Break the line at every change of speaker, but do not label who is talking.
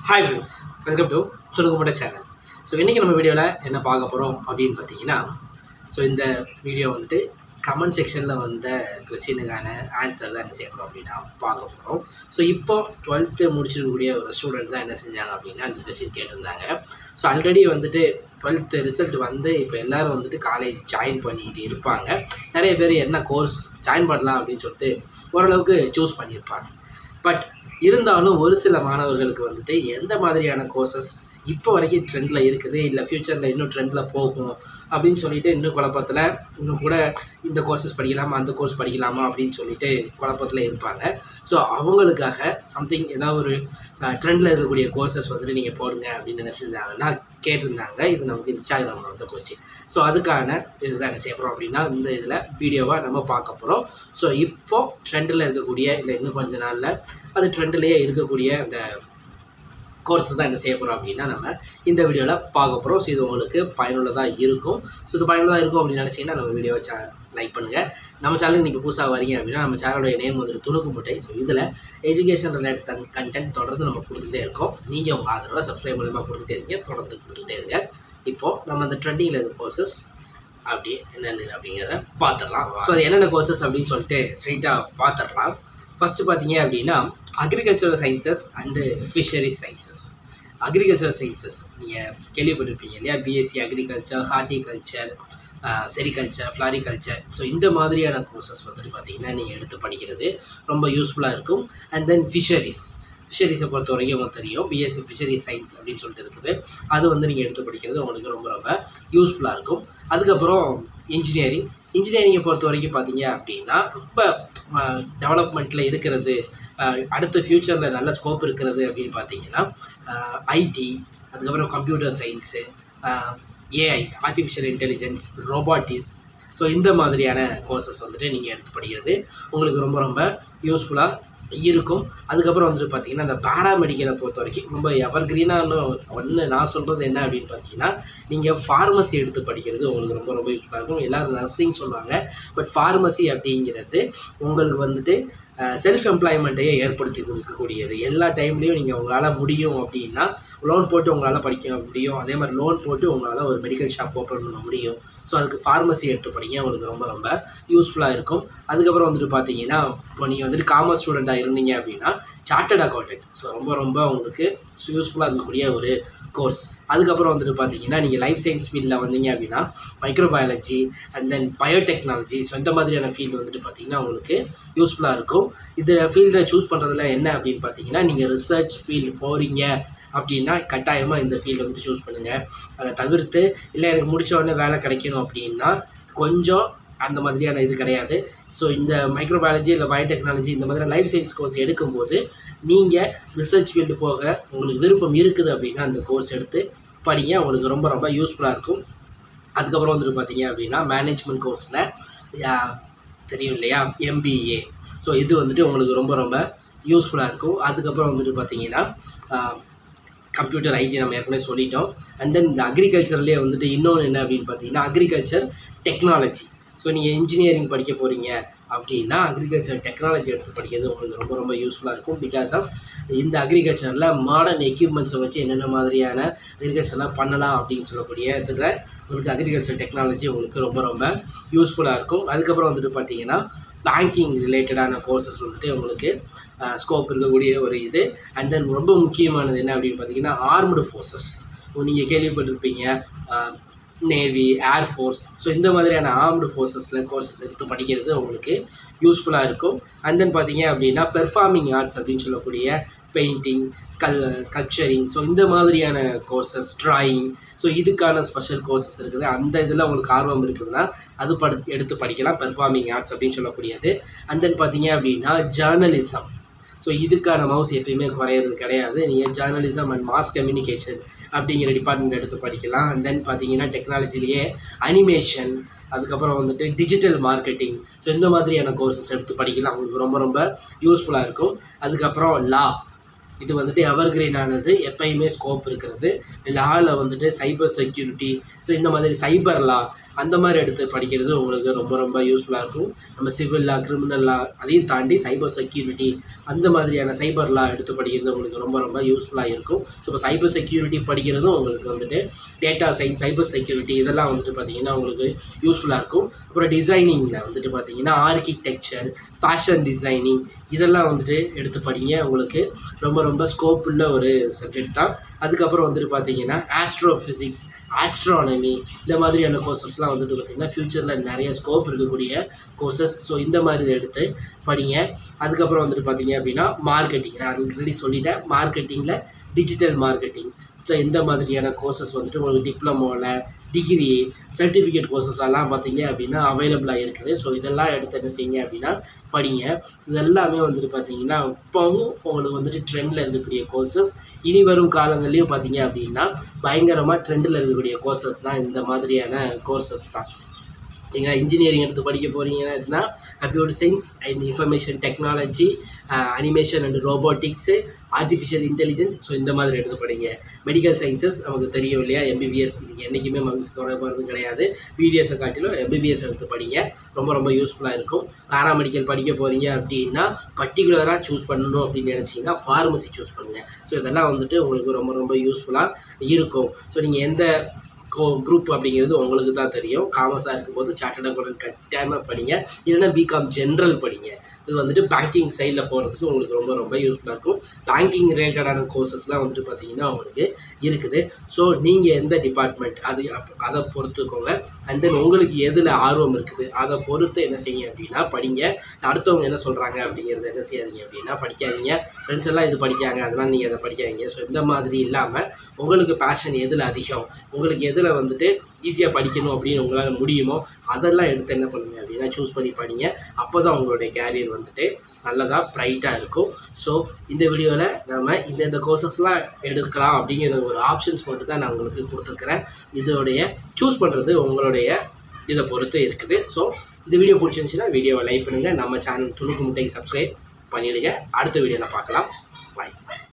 hi friends welcome to துணுக்குமுட்ட channel so இன்றைக்கி நம்ம வீடியோவில் என்ன பார்க்க போகிறோம் அப்படின்னு பார்த்தீங்கன்னா ஸோ இந்த வீடியோ வந்துட்டு கமெண்ட் செக்ஷனில் வந்த கொஸ்டினுக்கான ஆன்சர் தான் என்ன செய்ய போகிறோம் அப்படின்னா பார்க்க போகிறோம் ஸோ இப்போ டுவெல்த்து முடிச்சிருக்கக்கூடிய ஒரு ஸ்டூடெண்ட் தான் என்ன செஞ்சாங்க அப்படின்னா இந்த கொஸ்டின் கேட்டிருந்தாங்க ஸோ ஆல்ரெடி வந்துட்டு டுவெல்த்து ரிசல்ட் வந்து இப்போ எல்லோரும் வந்துட்டு காலேஜ் ஜாயின் பண்ணிக்கிட்டு இருப்பாங்க நிறைய பேர் என்ன கோர்ஸ் ஜாயின் பண்ணலாம் அப்படின்னு சொல்லிட்டு ஓரளவுக்கு சூஸ் பண்ணியிருப்பாங்க பட் இருந்தாலும் ஒரு சில மாணவர்களுக்கு வந்துட்டு எந்த மாதிரியான கோர்சஸ் இப்போ வரைக்கும் ட்ரெண்டில் இருக்குது இல்லை ஃப்யூச்சரில் இன்னும் ட்ரெண்டில் போகும் அப்படின்னு சொல்லிட்டு இன்னும் குழப்பத்தில் இன்னும் கூட இந்த கோர்சஸ் படிக்கலாமா அந்த கோர்ஸ் படிக்கலாமா அப்படின்னு சொல்லிட்டு குழப்பத்தில் இருப்பாங்க ஸோ அவங்களுக்காக சம்திங் ஏதாவது ஒரு ட்ரெண்டில் இருக்கக்கூடிய கோர்சஸ் வந்துட்டு நீங்கள் போடுங்க அப்படின்னு நினச்சிருந்தாங்கன்னா கேட்டிருந்தாங்க இது நமக்கு இன்ஸ்டாகிராமில் வந்த கொஸ்டின் ஸோ அதுக்கான இதுதான் என்ன செய்ய போகிறோம் அப்படின்னா இந்த இதில் வீடியோவாக நம்ம பார்க்க போகிறோம் ஸோ இப்போ ட்ரெண்டில் இருக்கக்கூடிய இல்லை இன்னும் கொஞ்ச நாளில் அது ட்ரெண்டிலேயே இருக்கக்கூடிய அந்த கோர்ஸ் தான் என்ன செய்ய போகிறோம் அப்படின்னா நம்ம இந்த வீடியோவில் பார்க்க போகிறோம் ஸோ இது உங்களுக்கு பயனுள்ளதாக இருக்கும் ஸோ இது பயனுள்ளதாக இருக்கும் அப்படின்னு நினச்சிங்கன்னா நம்ம வீடியோவை சே லைக் பண்ணுங்கள் நம்ம சேனலுக்கு நீங்கள் புதுசாக வரீங்க அப்படின்னா நம்ம சேனலுடைய நேம் வந்துட்டு துணுக்கு முட்டை ஸோ இதில் எஜுகேஷன் ரிலேட்டட் தன் கண்டென்ட் தொடர்ந்து நம்ம கொடுத்துக்கிட்டே இருக்கோம் நீங்கள் உங்கள் ஆதரவை சப்ஸ்கிரைப் மூலமாக கொடுத்துட்டே இருக்கீங்க தொடர்ந்து கொடுத்துட்டே இருங்க இப்போது நம்ம அந்த ட்ரெண்டிங்கில் இருக்க கோர்சஸ் அப்படி என்னென்ன அப்படிங்கிறத பார்த்துடலாம் ஸோ அது என்னென்ன கோர்சஸ் அப்படின்னு சொல்லிட்டு ஸ்ட்ரைட்டாக பார்த்துடலாம் ஃபஸ்ட்டு பார்த்தீங்க அப்படின்னா agricultural sciences and fisheries sciences agriculture sciences நீங்கள் கேள்விப்பட்டிருப்பீங்க இல்லையா B Sc agriculture horticulture sericulture floriculture so இந்த மாதிரியான கோர்சஸ் வந்துட்டு பார்த்தீங்கன்னா நீங்கள் எடுத்து படிக்கிறது ரொம்ப யூஸ்ஃபுல்லாக இருக்கும் அண்ட் தென் ஃபிஷரிஸ் ஃபிஷரிஸை பொறுத்த வரைக்கும் உங்களுக்கு தெரியும் பிஎஸ்சி ஃபிஷரிஸ் சயின்ஸ் அப்படின்னு சொல்லிட்டு இருக்குது அது வந்து நீங்கள் எடுத்து படிக்கிறது உங்களுக்கு ரொம்ப ரொம்ப யூஸ்ஃபுல்லாக இருக்கும் அதுக்கப்புறம் இன்ஜினியரிங் இன்ஜினியரிங்கை பொறுத்த வரைக்கும் பார்த்தீங்க அப்படின்னா ரொம்ப டெவலப்மெண்ட்டில் இருக்கிறது அடுத்த ஃப்யூச்சரில் நல்ல ஸ்கோப் இருக்கிறது அப்படின்னு பார்த்தீங்கன்னா ஐடி அதுக்கப்புறம் computer science AI artificial intelligence robotics so இந்த மாதிரியான கோர்சஸ் வந்துட்டு நீங்கள் எடுத்து படிக்கிறது உங்களுக்கு ரொம்ப ரொம்ப யூஸ்ஃபுல்லாக இருக்கும் அதுக்கப்புறம் வந்துட்டு பார்த்தீங்கன்னா அந்த பேராமெடிக்கலை பொறுத்த வரைக்கும் ரொம்ப எவர் க்ரீனாக ஒன்று நான் சொல்கிறது என்ன அப்படின்னு பார்த்தீங்கன்னா நீங்கள் ஃபார்மசி எடுத்து படிக்கிறது உங்களுக்கு ரொம்ப ரொம்ப யூஸ்ஃபுல்லாக இருக்கும் எல்லோரும் நர்சிங் சொல்லுவாங்க பட் ஃபார்மசி அப்படிங்கிறது உங்களுக்கு வந்துட்டு செல்ஃப் எம்ப்ளாய்மெண்ட்டையே ஏற்படுத்தி கொடுக்கக்கூடியது எல்லா டைம்லேயும் நீங்கள் உங்களால் முடியும் அப்படின்னா லோன் போட்டு உங்களால் படிக்க முடியும் அதே மாதிரி லோன் போட்டு உங்களால் ஒரு மெடிக்கல் ஷாப் ஓப்பன் பண்ண முடியும் ஸோ அதுக்கு ஃபார்மசி எடுத்து படிங்க உங்களுக்கு ரொம்ப ரொம்ப யூஸ்ஃபுல்லாக இருக்கும் அதுக்கப்புறம் வந்துட்டு பார்த்தீங்கன்னா இப்போ நீங்கள் வந்துட்டு காமர்ஸ் ஸ்டூடெண்ட்டாக இருந்தீங்க அப்படின்னா சார்ட்டட் அக்கௌண்டன்ட் ஸோ ரொம்ப ரொம்ப உங்களுக்கு யூஸ்ஃபுல்லாக இருக்கக்கூடிய ஒரு கோர்ஸ் அதுக்கப்புறம் வந்துட்டு பார்த்தீங்கன்னா நீங்கள் லைஃப் சயின்ஸ் ஃபீல்டில் வந்தீங்க அப்படின்னா microbiology and then biotechnology so இந்த மாதிரியான ஃபீல்டு வந்துட்டு பார்த்தீங்கன்னா உங்களுக்கு யூஸ்ஃபுல்லாக இருக்கும் இதில் ஃபீல்டை சூஸ் பண்ணுறதுல என்ன அப்படின்னு பார்த்தீங்கன்னா நீங்கள் ரிசர்ச் ஃபீல்டு போகிறீங்க அப்படின்னா கட்டாயமாக இந்த ஃபீல்டு வந்து சூஸ் பண்ணுங்கள் அதை தவிர்த்து இல்லை எனக்கு முடித்த உடனே வேலை கிடைக்கணும் அப்படின்னா கொஞ்சம் அந்த மாதிரியான இது கிடையாது ஸோ இந்த மைக்ரோபயாலஜி இல்லை பயோடெக்னாலஜி இந்த மாதிரி லைஃப் சயின்ஸ் கோர்ஸ் எடுக்கும்போது நீங்கள் ரிசர்ச் ஃபீல்டு போக உங்களுக்கு விருப்பம் இருக்குது அப்படின்னா அந்த கோர்ஸ் எடுத்து படிங்க உங்களுக்கு ரொம்ப ரொம்ப யூஸ்ஃபுல்லாக இருக்கும் அதுக்கப்புறம் வந்துட்டு பார்த்தீங்க அப்படின்னா மேனேஜ்மெண்ட் கோர்ஸில் தெரியும் இல்லையா எம்பிஏ ஸோ இது வந்துட்டு உங்களுக்கு ரொம்ப ரொம்ப யூஸ்ஃபுல்லாக இருக்கும் அதுக்கப்புறம் வந்துட்டு பார்த்தீங்கன்னா கம்ப்யூட்டர் ஐடி நம்ம ஏற்கனவே சொல்லிட்டோம் அண்ட் தென் இந்த அக்ரிகல்ச்சர்லேயே வந்துட்டு இன்னொன்று என்ன அப்படின்னு பார்த்தீங்கன்னா அக்ரிகல்ச்சர் டெக்னாலஜி ஸோ நீங்கள் இன்ஜினியரிங் படிக்க போகிறீங்க அப்படின்னா அக்ரிகல்ச்சர் டெக்னாலஜி எடுத்து படிக்கிறது உங்களுக்கு ரொம்ப ரொம்ப யூஸ்ஃபுல்லாக இருக்கும் பிகாஸ் ஆஃப் இந்த அக்ரிகல்ச்சரில் மாடர்ன் எக்யூப்மெண்ட்ஸை வச்சு என்னென்ன மாதிரியான அக்ரிகல்ச்சர்லாம் பண்ணலாம் அப்படின்னு சொல்லக்கூடிய இதில் உங்களுக்கு அக்ரிகல்ச்சர் டெக்னாலஜி உங்களுக்கு ரொம்ப ரொம்ப யூஸ்ஃபுல்லாக இருக்கும் அதுக்கப்புறம் வந்துட்டு பார்த்தீங்கன்னா பேங்கிங் ரிலேட்டடான கோர்சஸ் வந்துட்டு உங்களுக்கு ஸ்கோப் இருக்கக்கூடிய ஒரு இது அண்ட் தென் ரொம்ப முக்கியமானது என்ன அப்படின்னு பார்த்தீங்கன்னா ஆர்ம்டு ஃபோர்ஸஸ் நீங்கள் கேள்விப்பட்டிருப்பீங்க நேவி ஏர்ஃபோர்ஸ் ஸோ இந்த மாதிரியான ஆர்ம்டு ஃபோர்ஸஸில் கோர்சஸ் எடுத்து படிக்கிறது உங்களுக்கு யூஸ்ஃபுல்லாக இருக்கும் அண்ட் தென் பார்த்தீங்க அப்படின்னா பெர்ஃபார்மிங் ஆர்ட்ஸ் அப்படின்னு சொல்லக்கூடிய பெயிண்டிங் ஸ்கல் கல்ச்சரிங் ஸோ இந்த மாதிரியான கோர்சஸ் ட்ராயிங் ஸோ இதுக்கான ஸ்பெஷல் கோர்சஸ் இருக்குது அந்த இதில் உங்களுக்கு ஆர்வம் இருக்குதுன்னா அது படு எடுத்து படிக்கலாம் பெர்ஃபார்மிங் ஆர்ட்ஸ் அப்படின்னு சொல்லக்கூடியது அண்ட் தென் பார்த்தீங்க அப்படின்னா ஜேர்னலிசம் ஸோ இதுக்கான மவுஸ் எப்பயுமே குறையிறது கிடையாது நீங்கள் ஜேர்னலிசம் அண்ட் மாஸ் கம்யூனிகேஷன் அப்படிங்கிற டிபார்ட்மெண்ட் எடுத்து படிக்கலாம் அண்ட் தென் பார்த்தீங்கன்னா டெக்னாலஜிலேயே அனிமேஷன் அதுக்கப்புறம் வந்துட்டு டிஜிட்டல் மார்க்கெட்டிங் ஸோ இந்த மாதிரியான கோர்சஸ் எடுத்து படிக்கலாம் உங்களுக்கு ரொம்ப ரொம்ப யூஸ்ஃபுல்லாக இருக்கும் அதுக்கப்புறம் லா இது வந்துட்டு எவர் ஆனது எப்பயுமே ஸ்கோப் இருக்கிறது லாவில் வந்துட்டு சைபர் செக்யூரிட்டி ஸோ இந்த மாதிரி சைபர் லா அந்த மாதிரி எடுத்து படிக்கிறது உங்களுக்கு ரொம்ப ரொம்ப யூஸ்ஃபுல்லாக இருக்கும் நம்ம சிவில் லா கிரிமினல் லா அதையும் தாண்டி சைபர் செக்யூரிட்டி அந்த மாதிரியான சைபர் லா எடுத்து படிக்கிறது உங்களுக்கு ரொம்ப ரொம்ப யூஸ்ஃபுல்லாக இருக்கும் ஸோ இப்போ சைபர் செக்யூரிட்டி படிக்கிறதும் உங்களுக்கு வந்துட்டு டேட்டா சயின்ஸ் சைபர் செக்யூரிட்டி இதெல்லாம் வந்துட்டு பார்த்தீங்கன்னா உங்களுக்கு யூஸ்ஃபுல்லாக இருக்கும் அப்புறம் டிசைனிங்கில் வந்துட்டு பார்த்தீங்கன்னா ஆர்கிடெக்சர் ஃபேஷன் டிசைனிங் இதெல்லாம் வந்துட்டு எடுத்து படிங்க உங்களுக்கு ரொம்ப ரொம்ப ஸ்கோப் உள்ள ஒரு சப்ஜெக்ட் தான் அதுக்கப்புறம் வந்துட்டு பார்த்தீங்கன்னா ஆஸ்ட்ரோ ஃபிசிக்ஸ் ஆஸ்ட்ரானமி இந்த மாதிரியான கோர்சஸ்லாம் வந்துட்டு பார்த்திங்கன்னா ஃப்யூச்சரில் நிறைய ஸ்கோப் இருக்கக்கூடிய கோர்சஸ் ஸோ இந்த மாதிரி இதை எடுத்து படிங்க அதுக்கப்புறம் வந்துட்டு பார்த்தீங்க அப்படின்னா மார்க்கெட்டிங் நான் ஆல்ரெடி சொல்லிட்டேன் மார்க்கெட்டிங்கில் டிஜிட்டல் மார்க்கெட்டிங் ஸோ இந்த மாதிரியான கோர்சஸ் வந்துட்டு உங்களுக்கு டிப்ளமோவில் டிகிரி சர்டிஃபிகேட் கோர்சஸ் எல்லாம் பார்த்தீங்க அப்படின்னா அவைலபிளாக இருக்குது ஸோ இதெல்லாம் எடுத்து என்ன செய்யுங்க அப்படின்னா படிங்க இது எல்லாமே வந்துட்டு பார்த்தீங்கன்னா இப்போவும் உங்களுக்கு வந்துட்டு ட்ரெண்டில் இருக்கக்கூடிய கோர்சஸ் இனி வரும் காலங்கள்லையும் பார்த்தீங்க அப்படின்னா பயங்கரமாக ட்ரெண்டில் இருக்கக்கூடிய கோர்சஸ் தான் இந்த மாதிரியான கோர்சஸ் தான் நீங்கள் இன்ஜினியரிங் எடுத்து படிக்க போகிறீங்கன்னா computer science and information technology animation and robotics artificial intelligence so இந்த மாதிரி எடுத்து படிங்க மெடிக்கல் சயின்சஸ் நமக்கு தெரியும் இல்லையா எம்பிபிஎஸ் இது என்றைக்குமே மம்ஸ் குறை போகிறது கிடையாது பிடிஎஸை காட்டிலும் எம்பிபிஎஸ் எடுத்து படிங்க ரொம்ப ரொம்ப யூஸ்ஃபுல்லாக இருக்கும் பேராமெடிக்கல் படிக்க போகிறீங்க அப்படின்னா பர்டிகுலராக சூஸ் பண்ணணும் அப்படின்னு நினச்சிங்கன்னா ஃபார்மசி சூஸ் பண்ணுங்கள் ஸோ இதெல்லாம் வந்துட்டு உங்களுக்கு ரொம்ப ரொம்ப யூஸ்ஃபுல்லாக இருக்கும் ஸோ நீங்கள் எந்த கோ குரூப் அப்படிங்கிறது உங்களுக்கு தான் தெரியும் காமர்ஸாக இருக்கும்போது சார்ட்டர்ட் அக்கௌண்ட் கட்டாயமாக படிங்க இல்லைன்னா பிகாம் ஜென்ரல் படிங்க இது வந்துட்டு பேங்கிங் சைடில் போகிறதுக்கு உங்களுக்கு ரொம்ப ரொம்ப யூஸ்ஃபுல்லாக இருக்கும் பேங்கிங் ரிலேட்டடான கோர்சஸ்லாம் வந்துட்டு பார்த்தீங்கன்னா உங்களுக்கு இருக்குது ஸோ நீங்கள் எந்த டிபார்ட்மெண்ட் அது அப்- அதை பொறுத்துக்கோங்க அண்ட் தென் உங்களுக்கு எதில் ஆர்வம் இருக்குது அதை பொறுத்து என்ன செய்யுங்க அப்படின்னா படிங்க அடுத்தவங்க என்ன சொல்கிறாங்க அப்படிங்கிறத என்ன செய்யாதீங்க அப்படின்னா படிக்காதீங்க ஃப்ரெண்ட்ஸ் எல்லாம் இது படிக்காங்க அதனால் நீங்கள் அதை படிக்காதீங்க ஸோ இந்த மாதிரி இல்லாமல் உங்களுக்கு பேஷன் எதில் அதிகம் உங்களுக்கு எதில் வந்துட்டு ஈஸியாக படிக்கணும் அப்படின்னு உங்களால் முடியுமோ அதெல்லாம் எடுத்து என்ன பண்ணுங்க அப்படின்னா சூஸ் பண்ணி படிங்க அப்போ தான் உங்களுடைய கேரியர் வந்துட்டு நல்லதாக ப்ரைட்டாக இருக்கும் ஸோ இந்த வீடியோவில் நம்ம இந்தந்த கோர்சஸ்லாம் எடுக்கலாம் அப்படிங்கிற ஒரு ஆப்ஷன்ஸ் மட்டும் தான் நான் உங்களுக்கு கொடுத்துருக்குறேன் இதோடைய சூஸ் பண்ணுறது உங்களுடைய இதை பொறுத்து இருக்குது ஸோ இந்த வீடியோ பிடிச்சிருந்துச்சுன்னா வீடியோவை லைக் பண்ணுங்கள் நம்ம சேனல் துணுக்கு முட்டைக்கு சப்ஸ்கிரைப் பண்ணிவிடுங்க அடுத்த வீடியோவில் பார்க்கலாம் பாய்